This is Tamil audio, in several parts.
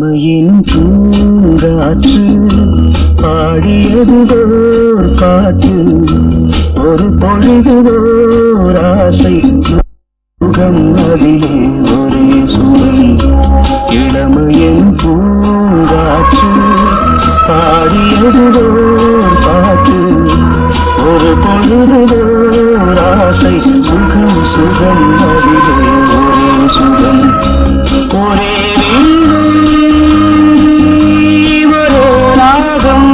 இளமையின் பூங்காற்று பாடியது ஓர் பாட்டு ஒரு பொழுது ஓர் ஆசை சுகம் அதிலே ஒரே சுகம் இளமையின் பூங்காற்று பாடியது ஓர் பாட்டு ஒரு பொழுது ஓர் ஆசை சுகம் சுகம் அதிலே ஒரே சுகம் ஒரே வீணை, ஒரே ராகம்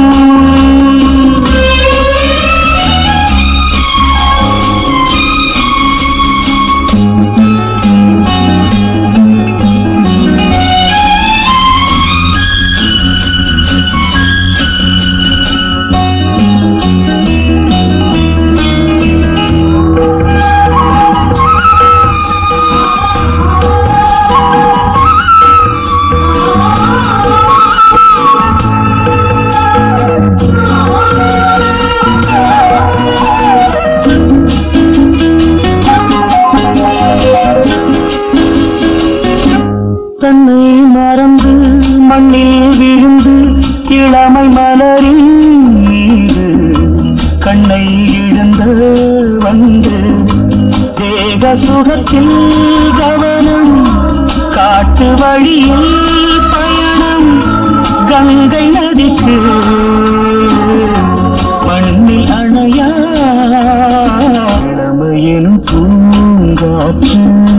தன்னை மறந்து மண்ணில் விழுந்து இளமை மலரின் மீது கண்ணை இழந்து வந்து தேக சுகத்தில் கவனம் காட்டு வழியில் பயணம் கங்கை நதிக்கு மண்ணில் அணையா இளமையின் பூங்காற்று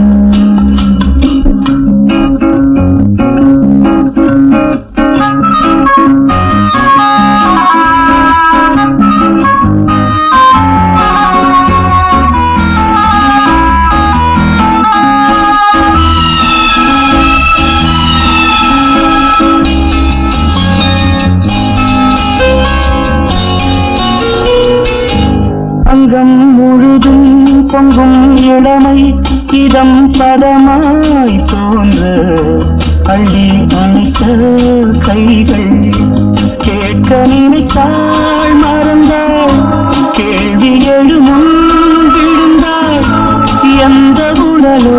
அங்கம் முழுதும் பொங்கும் இளமை இதம் பதமாய் தோன்ற அள்ளி அணைத்த கைகள் கேட்க நினைத்தாள் மறந்தாள் கேள்வி எழுமுன் விழுந்தாள் எந்த உடலோ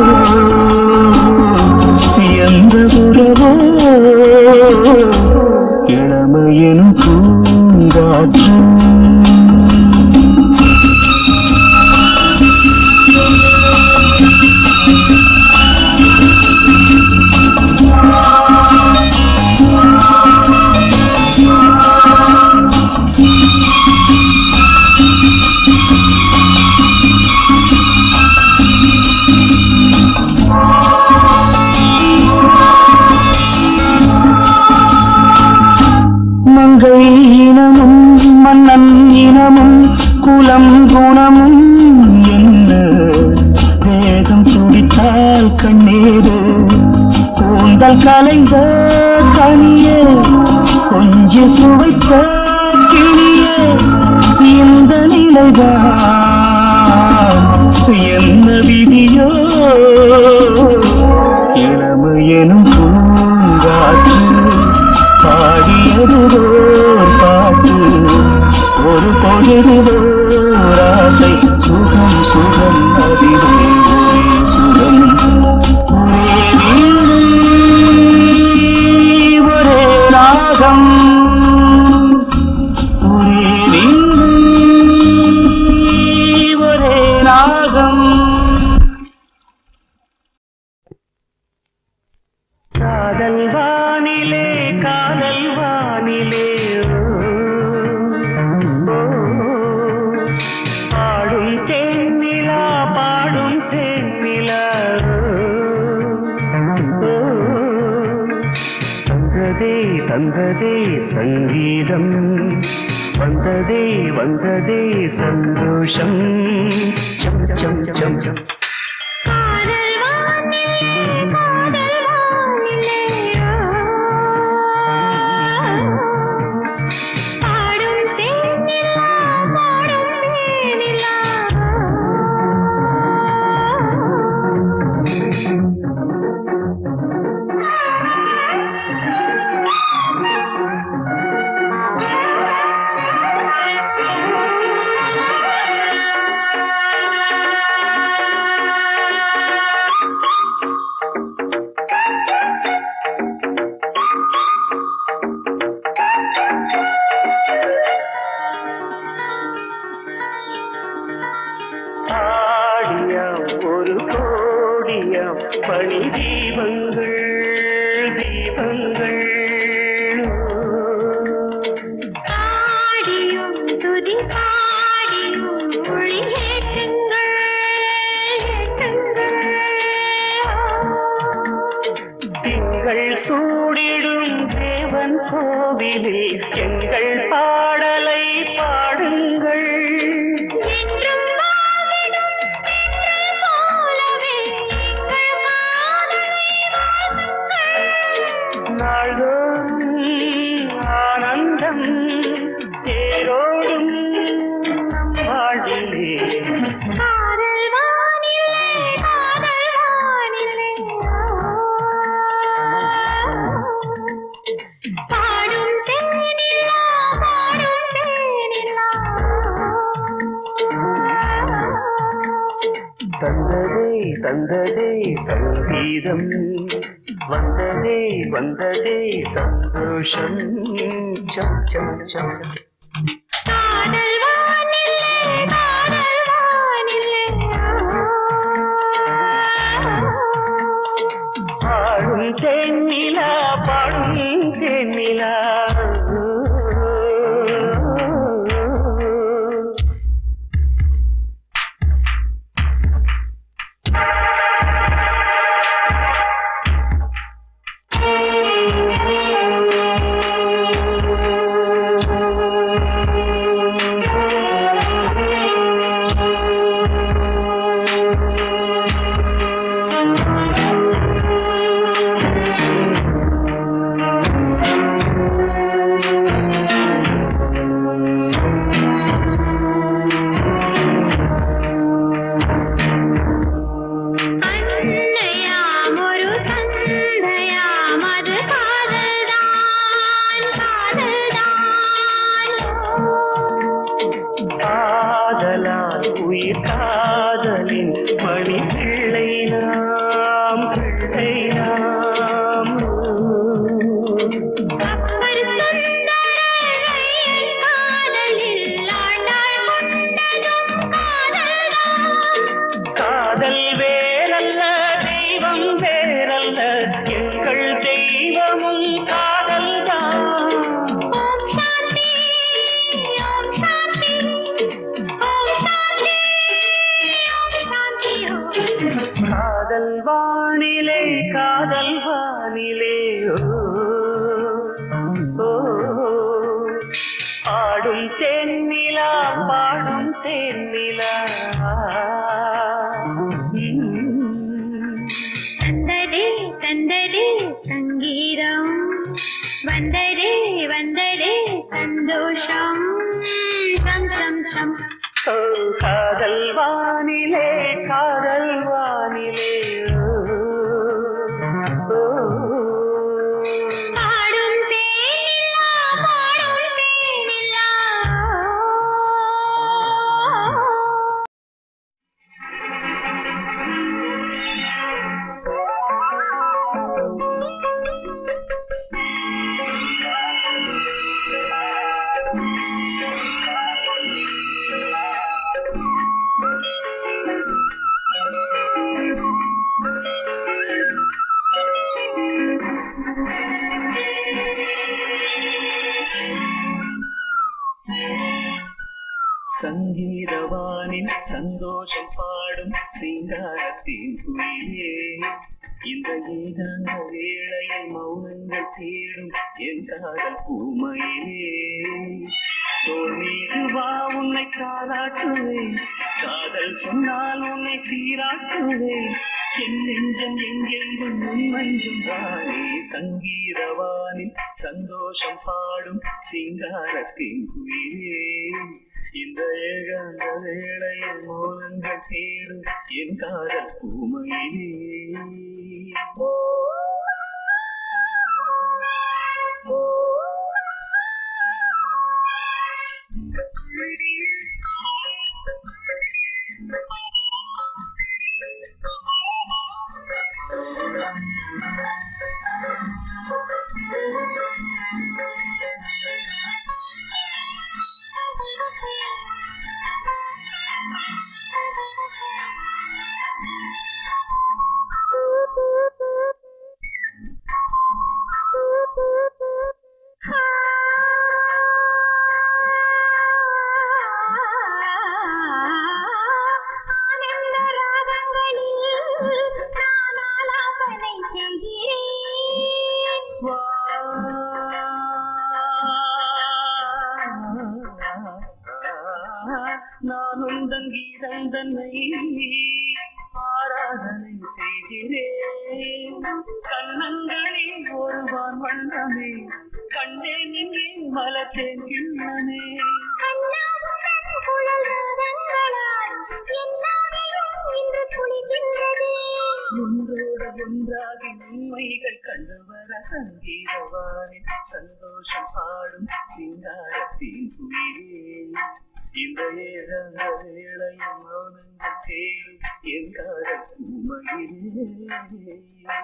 எந்த உறவோ இளமையின் பூங்காற்று மங்கை இனமும் மன்னன் இனமும் குலம் குணமும் என்ன வேகம் துடித்தால் கண்ணீரு கூந்தல் கலைந்த கனியே கொஞ்சி சுவைத்த கிளியே இந்த நிலைதான் என்ன விதியோ இளமையெனும் பூங்காற்று பாடியது ஓர் பாட்டு ஒரு பொழுதுவோர் ஆசை சுகம் சுகம் அதிலே ஒரே சுகம் ஒரே வீணை, ஒரே ராகம் ஒரே வீணை, ஒரே ராகம் காதல் வானிலே காதல் வானிலே ஓ, ஓ, பாடும் தேன்னிலா பாடும் தேன்னிலா ஓ, ஓ, தந்ததே தந்ததே சங்கீதம் வந்ததே வந்ததே சந்தோஷம் சம் சம் சம் சம் காதல் வானிலே காதல் வானிலே பாடும் தேனிலா பாடும் தேனிலா ஆண்டவன் கோவிலில் எங்கள் பாடலை பாடுங்கள் என்றும் வாழ்ந்திடும் தென்றல் போலவே எங்கள் காதலை வாழ்த்துங்கள். நாள்தோறும் ஆனந்தம் தேரோடும் நம் வாழ்விலே காதல் வானிலே காதல் வானிலே பாடும் தேனிலா பாடும் தேனிலா தந்ததே தந்ததே சங்கீதம் வந்ததே வந்ததே சந்தோஷம் சம் சம் சம் காதல் வானிலே காதல் வானிலே பாடும் தேனிலா பாடும் தேனிலா அன்னையாம் ஒரு தந்தையாம் அது காதல்தான் காதல்தான் காதலால் உயிர் காதலின் மணி பிள்ளை நாம் பிள்ளை நாம் அப்பர் சுந்தரரையன் காதலில் ஆண்டாள் கொண்டதும் காதல்தான் காதல் வேறல்ல தெய்வம் வேறல்ல எங்கள் தெய்வமும் காதல்தான் ஓம் சாந்தி ஓம் சாந்தி ஓம் சாந்தி ஓம் சாந்தி ஓம் காதல் வானிலே காதல் வானிலே ஓ, ஓ, பாடும் தென்னிலா பாடும் தென்னிலா ம். தந்ததே தந்ததே சங்கீதம் வந்ததே வந்ததே சந்தோஷம் சம் சம் சம் ஓ, காதல் வானிலே காதல் வானிலே ஓ, ஓ. பாடும் தேனிலா பாடும் தேனிலா சங்கீதவானின் சந்தோஷம் பாடும் சிங்காரத்தின் குயிலே இந்த ஏகாந்த வேளையில் மௌனங்கள் தேடும் என் காதல் பூமையிலே தோள் மீது வா உன்னை காலாட்டுவேன் காதல் சொன்னால் உன்னை சீராட்டுவேன் என் நெஞ்சம் எங்கெங்கும் உன் மஞ்சம் தானே சங்கீதவானின் சந்தோஷம் பாடும் சிங்காரத்தின் குயிலே இந்த ஏகாந்த வேளையில் மௌனங்கள் தேடும் என் காதல் பூமையிலே ஆனந்த ராகங்களில் நான் ஆலாபனை செய்கிறேன் வா உந்தன்னை ஆராதனை செய்கிறேன் கண்ணங்களில் ஒருவான் வண்ணமே கண்டேன் இங்கே மலத்தேன் கிண்ணமே கண்ணாமுகன் குழல் நாதங்களால் என்னாவிலும் இன்று குளிக்கின்றதே ஒன்றோடு ஒன்றாகி உண்மைகள் கண்டு வர சங்கீதவானின் சந்தோஷம் பாடும் சிங்காரத்தின் குயிலே இந்த ஏழாங்க வேளையும் மௌனங்கள் தேடும் என் காதல் உண்மையிலே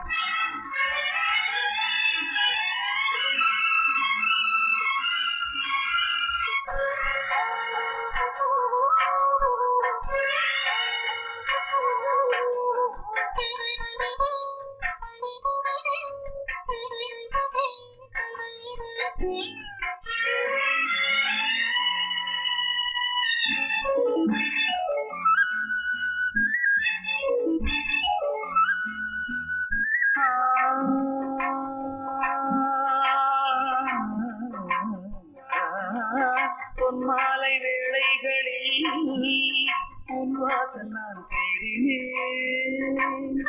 பொன்மாலை வேளைகளில் உன் வாசல் நான் தேடினேன்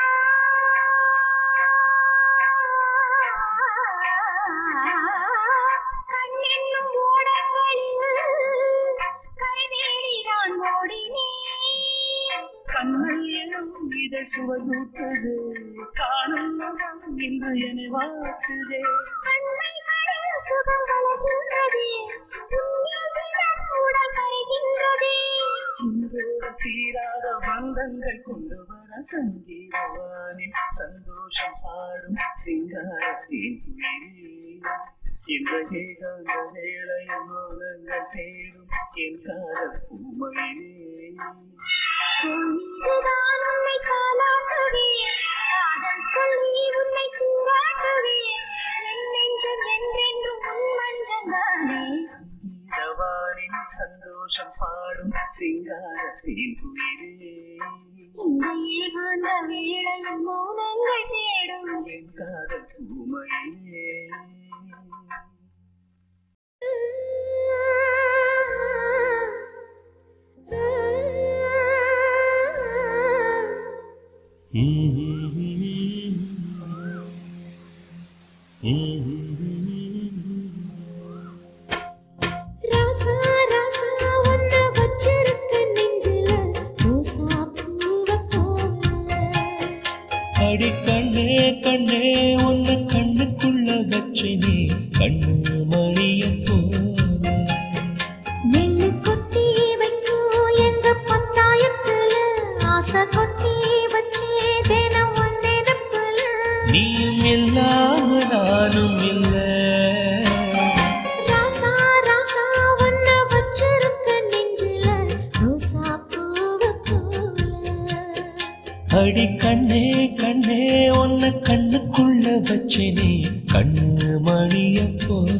கண்ணென்னும் ஓடங்களில் கரை தேடி நான் ஓடினேன் கண்ணல் எனும் இதழ் சுவையூட்டுது காணும் முகம் இன்று என்னை வாட்டுதே கண்மைகளில் சுகம் வளர்கின்றதே உன்னிடம் உடல் கரைகின்றதே இன்றோடு தீராத பந்தங்கள் கொண்டு வர சங்கீதவானின் சந்தோஷம் பாடும் சிங்காரத்தின் குயிலே இந்த ஏகாந்த வேளையும் மௌனங்கள் தேடும் என் காதல் பூமையிலே உன்மீதுதான் உன்னை காலாட்டுவேன் காதல் சொல்லி உன்னை சீராட்டுவேன் என் நெஞ்சம் என்றென்றும் உன் மஞ்சந்தானே சங்கீதவானின் சந்தோஷம் பாடும் சிங்காரத்தின் குயிலே இந்த ஏகாந்த வேளையில் மௌனங்கள் தேடும் என் காதல் பூமையிலே ராசா ராசா உன்ன வச்சிருக்க நெஞ்சில ரோசா பூவ போல அடி கண்ணே கண்ணே உன்னை கண்ணுக்குள்ள வச்சனே கண்ணு மணிய போல நெல்லு கொட்டி வைக்கும் எங்க பத்தாயத்துல ஆசை கொட்டி வச்சே தினம் ஒன்னெடுப்புல நீயும் இல்லாம நானும் இல்ல ராசா ராசா உன்ன வச்சிருக்க நெஞ்சில ரோசா பூவ போல அடி கண்ணே கண்ணே உன்னை கண்ணுக்குள்ள வச்சனே கண்ணு மணிய போல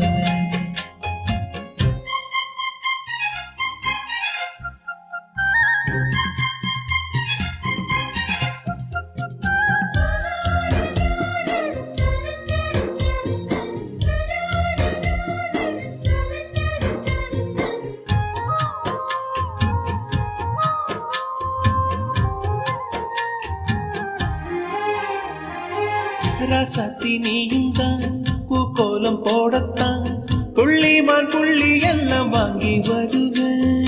ரசத்தி நீயும் தான் பூக்கோலம் போடத்தான் புள்ளிமான் புள்ளி எல்லாம் வாங்கி வருவேன்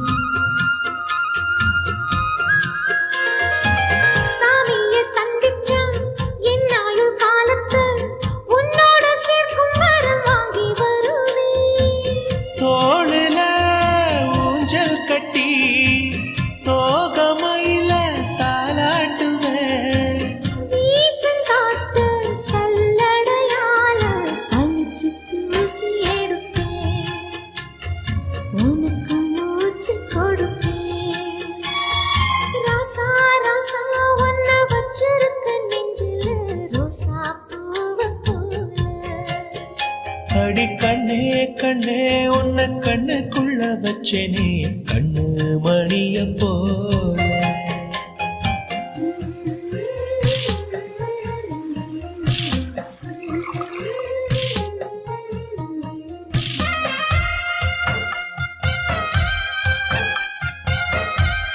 சாமிய சந்திச்சா என் ஆயுள் காலத்து உன்னோட சேர்க்கும் வரம் வாங்கி வருவேன் தோளுல ஊஞ்சல் கட்டி தோகமையில தாலாட்டுவேன் வீசங்காத்து சல்லடையால சலிச்சு தூசி எடுப்பேன் உனக்கு மூச்சு கொடுப்பேன் ராசா ராசா ஒன்ன வச்சிருக்க நெஞ்சில ரோசா பூவ போல அடி கண்ணே கண்ணே உன்னை கண்ணுக்குள்ள வச்சேனே கண்ணு மணிய போல Thank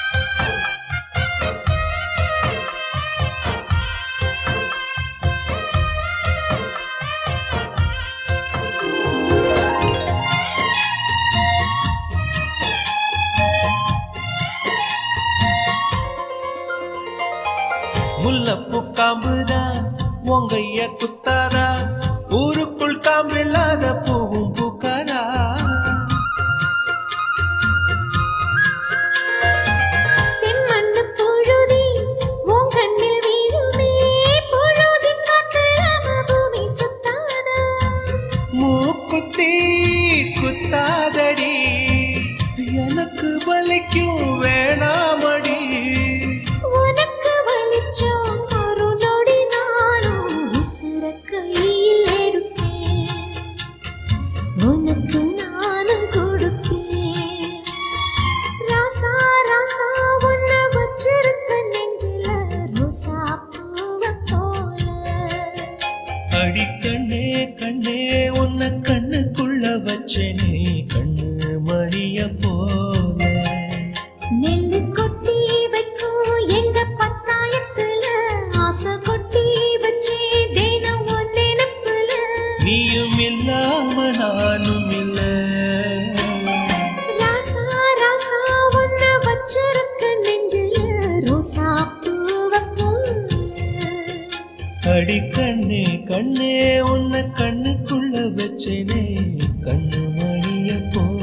மூக்குத்தி குத்தாதடி எனக்கு வலிக்கும் வேணாமடி உனக்கு வலிச்சோம் ஒரு நொடி நானும் விசிற கையில் எடுப்பேன் உனக்கு நானும் கொடுப்பேன் ராசா ராசா உன்னை வச்சிருக்க நெஞ்சில ரோசா பூவை போல அடி கண்ணே கண்ணே உன்னை கண்ணுக்குள்ள வச்சேனே கண்ணு மணிய போல நெல்லு கொட்டி வைக்கும் எங்க பத்தாயத்துல ஆசை கொட்டி வச்சே தினம் உன் நினைப்புல நீயும் இல்லாம நானும் இல்ல ராசா ராசா உன்னை வச்சிருக்க நெஞ்சில ரோசா பூவை போல அடி கண்ணே கண்ணே உன்னை கண்ணுக்குள்ள வச்சேனே கண்ணு மணிய போல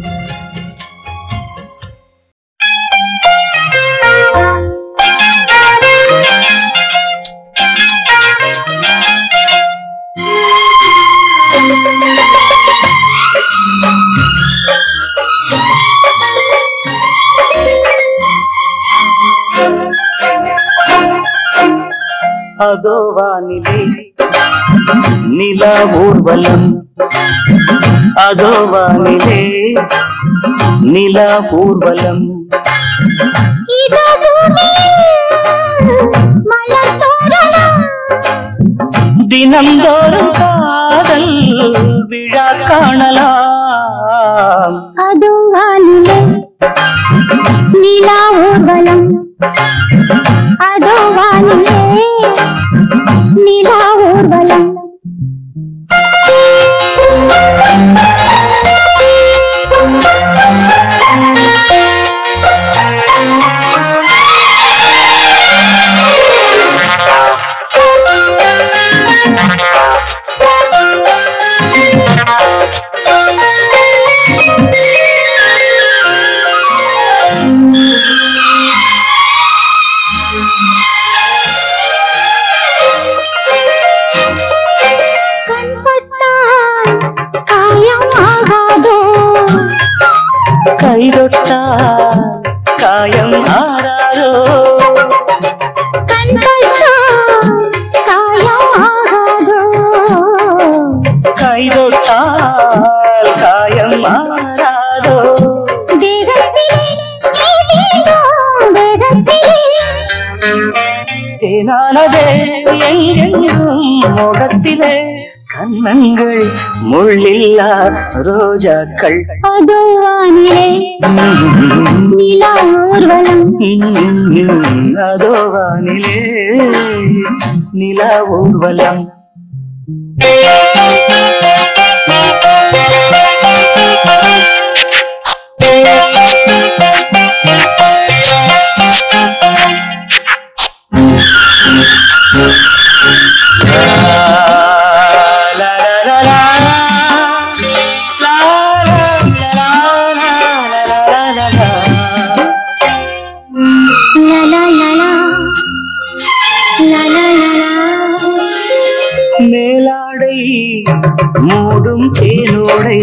அதோ வானிலே நிலா ஊர்வலம் அதோ வானிலே நிலா ஊர்வலம் இதோ பூமி மலர் தோரணம் தினந்தோறும் காதல் விழா காணலாம் அதுவும் வானிலை நிலா ஊர்வலம் அதோ வானிலே நிலா ஊர்வலம் கண்பட்டால் காயம் ஆகாதோ கைதொட்டால் காயம் ஆறாரோ கண்பட்டால் காயம் ஆகாதோ கைதொட்டால் காயம் ஆறாரோ தேகத்திலே ஏதேதோ தேகத்திலே தேனானதே எங்கெங்கும் முகத்திலே கண்ணங்கள் முள்ளில்லா ரோஜாக்கள் அதோ வானிலே நிலா ஊர்வலம் அதோ வானிலே நிலா ஊர்வலம் லா லா லா லா லா லா லா லா மேலாடை மூடும் தேனோடை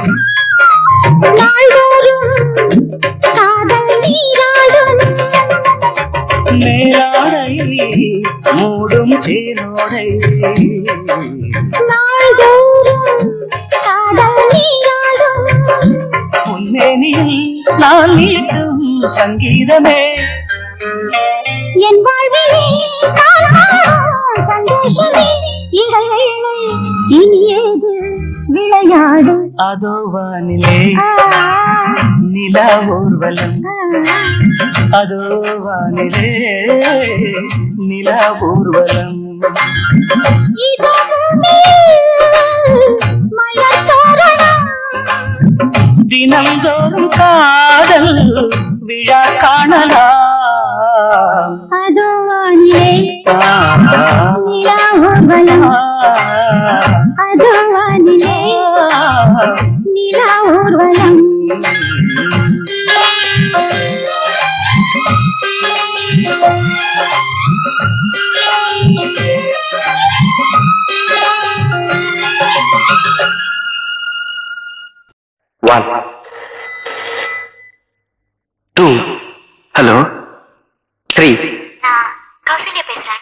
நாள்தோறும் காதல் நீராடும் மேலாடை மூடும் தேனோடை நாள்தோறும் காதல் நீராடும் உன்னேனில் நான் நீட்டும் சங்கீதமே என் வாழ்விலே நான் காணும் சந்தோஷமே இடைவேளை இனி ஏது விளையாடு அதோ வானிலே ஆ, நிலா ஊர்வலம் ஆ, அதோ வானிலே நிலா ஊர்வலம் இதோ பூமி, மலர் தோரணம். தினந்தோறும் காதல் விழா காணலாம் அதோ வானிலே ஆ, நிலா ஊர்வலம் அதோ வானிலே நிலா ஊர்வலம் ஆ ஒன் டூ ஹலோ த்ரீ நான் கௌசல்யா பேசுறேன்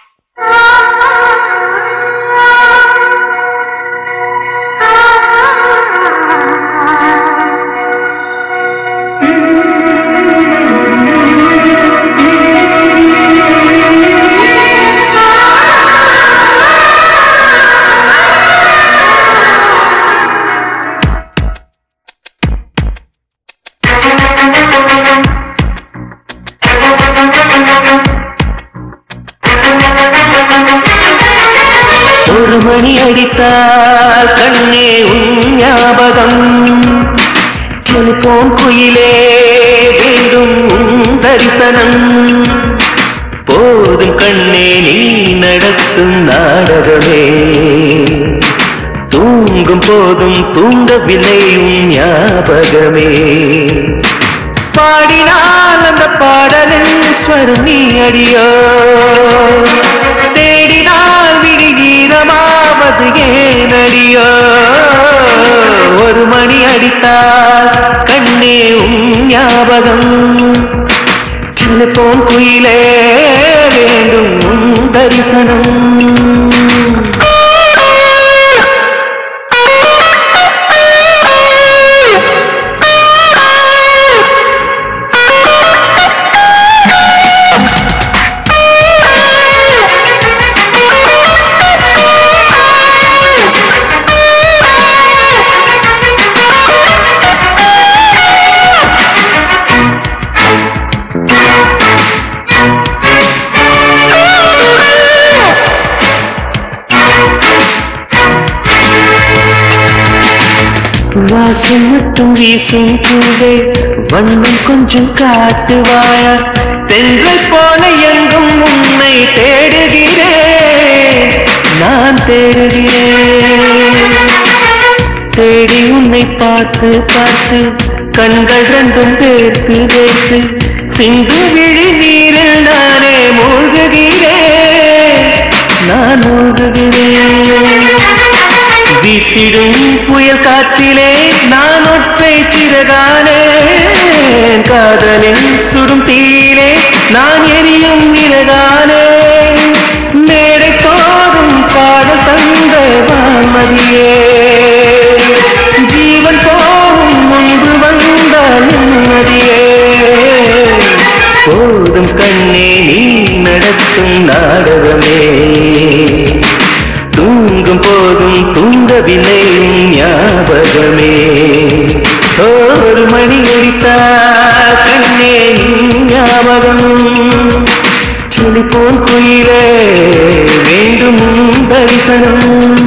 ஒரு மணி அடித்தால் கண்ணே உன் ஞாபகம் டெலிபோன் குயிலே வேண்டும் உன் தரிசனம் போதும் கண்ணே நீ நடத்தும் நாடகமே தூங்கும் போதும் தூங்கவில்லை உன் ஞாபகமே பாடினால் அந்த பாடலின் ஸ்வரம் நீ அடியோ தேடினால் விடுகீரமாவது ஏனடியோ ஒரு மணி அடித்தால் கண்ணே உன் ஞாபகம் டெலிபோன் குயிலே வேண்டும் உன் தரிசனம் வாசம் மட்டும் வீசும் பூவே வண்ணம் கொஞ்சம் காட்டுவாயா தென்றல் போல எங்கும் உன்னை தேடுகிறேன் நான் தேடுகிறேன் தேடி உன்னை பார்த்து பார்த்து கண்கள் ரெண்டும் பேர்த்து பேர்த்து சிந்து விழி நீரில் நானே மூழ்குகிறேன் நான் மூழ்குகிறேன் வீசிடும் புயல் காற்றிலே நான் ஒற்றை சிறகானே காதலின் சுடும் தீயிலே நான் எரியும் விறகானே மேடை தோறும் பாடல் தந்த வான்மதியே ஜீவன் போகும் முன்பு வந்த நிம்மதியே போதும் கண்ணே நீ நடத்தும் நாடகமே தூங்கும் போதும் தூங்கவில்லை உன் ஞாபகமே ஒரு மணி அடித்தால் கண்ணே உன் ஞாபகம் டெலிபோன் குயிலே வேண்டும் உன் தரிசனம்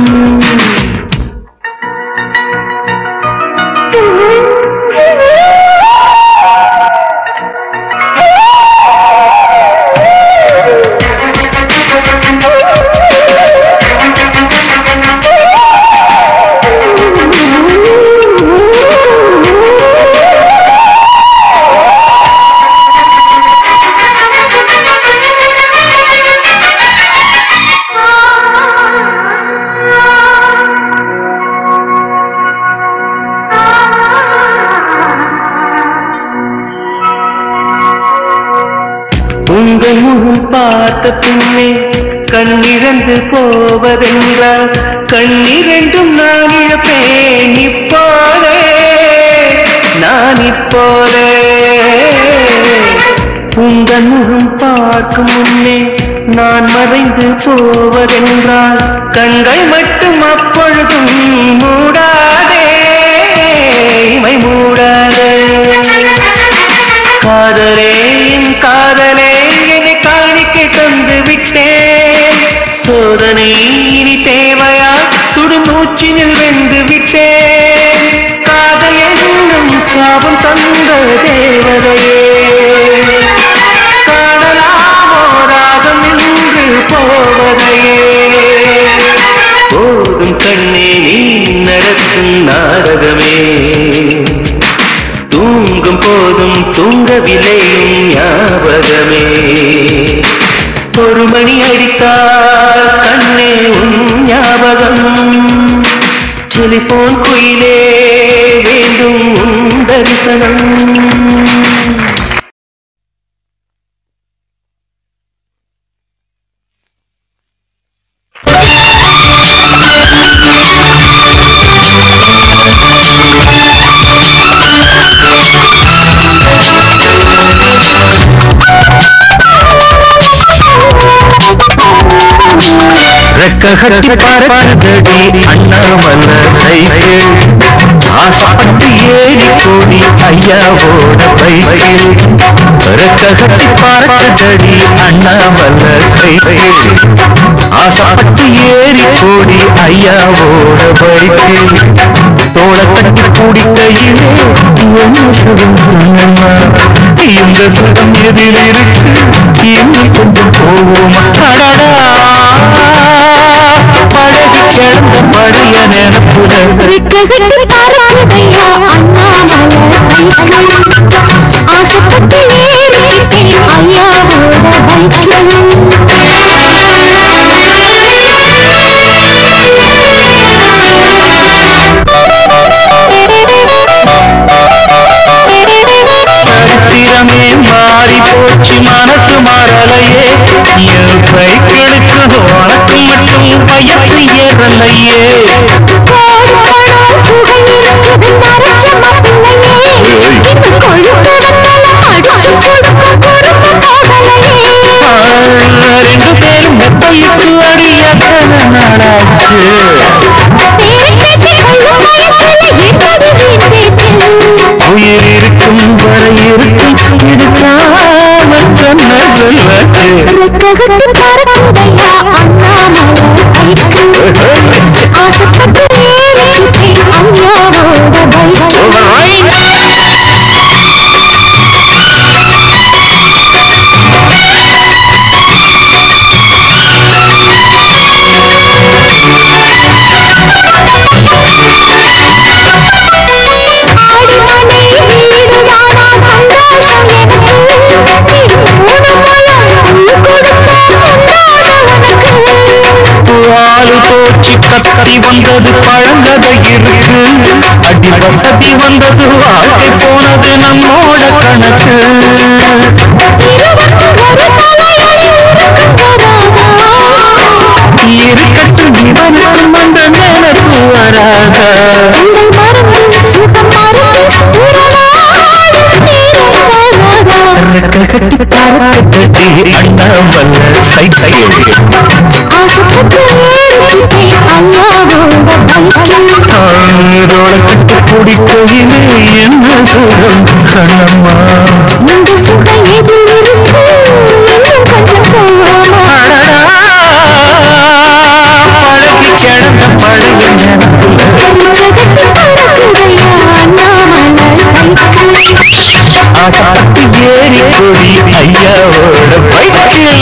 உங்கள் முகம் பார்த்த பின்னே கண்ணிரண்டு போவதென்றால் கண்ணிரண்டும் நான் இழப்பேன் இப்போதே நான் இப்போதே உங்கள் முகம் பார்க்கும் முன்னே நான் மறைந்து போவதென்றால் கண்கள் மட்டும் அப்பொழுதும் மூடாதே இமை மூடாதே காதலே என் காதலே என்னை காணிக்கை தந்து விட்டேன் சோதனை இனி தேவையா சுடும் மூச்சினில் வென்று விட்டேன் காதல் என்னும் சாபம் தந்த தேவதையே காணலாமோ ராகம் இன்று போவதையே போதும் கண்ணே நீ நடத்தும் நாடகமே தூங்கும் போதும் தூங்கவில்லை உன் ஞாபகமே ஒரு மணி அடித்தால் கண்ணே உன் ஞாபகம் டெலிபோன் குயிலே வேண்டும் உன் தரிசனம் ரெக்ககட்டி பறக்குதடி அண்ணாமல சைக்கிள் ஆசைப்பட்டு ஏறி கூடி ஐயாவோட பைக்கில் ரெக்ககட்டி பறக்குதடி அண்ணாமல சைக்கிள் ஆசைப்பட்டு ஏறி கூடி ஐயாவோட பைக்கில் தோளை கட்டி கூடிக்கையிலே என்ன சுகம் சொன்னம்மா இந்த சுகம் எதில் இருக்கு இன்னும் கொஞ்சம் போவோமா அடடா பழகி கிடந்த பழைய நினப்புல விக்ககட்டி பார்வதையா அண்ணாமலை ஆசைப்பட்டு ஏறிட்டேன் ஐயாவோட சரித்திரமே மாறி போச்சு மனசு மாறலையே என் சைக்கிளுக்கு உனக்கு மட்டும் வயசு ஏறலையே ஆ, ரெண்டு பேரும் மெத்தையிட்டு அடியத்தன நாளாச்சு உயிர் இருக்கும் வரை இருக்கும் இருக்காம சொன்ன சொல்லாச்சு ஆசைப்பட்டு ஏறிட்டேன் அம்மாவோட பைக் ஆடிமனை வீடுதானா சந்தோஷம் எனக்கு மூணு மலம் கொடுத்தா உண்டான உனக்கு ஆளு போச்சு கத்தி வந்தது பழங்கதை இருக்கு அடி வசதி வந்தது வாழ்க்கை போனது நம்மோட கணக்கு இருவருக்கு ஒரு தலையணி உனக்கு வராதா இருக்கட்டும் இவனுக்கும் அந்த நினைப்பு வராதா உங்கள் மருந்து சுகம் மருந்து உறவாடு நேரம் வராதா கட்டி பார்க்கட்டி அண்ணாமல்ல சைக்கிள் ஆசைப்பட்டு ஏறிட்டேன் அம்மாவோட பைக்கில் ஆரோட கட்டு குடிக்கையிலே என்ன சுகம் கண்ணம்மா இந்த சுகம் எதில் இருக்கு இன்னும் கொஞ்சம் போகலாமா பழகி கிடந்த பழைய நினைப்புல உலகத்து பறக்குதையா அண்ணாமலை பைக்கில் ஆசைப்பட்டு ஏறி கொடி ஐயாவோட பைக்கில்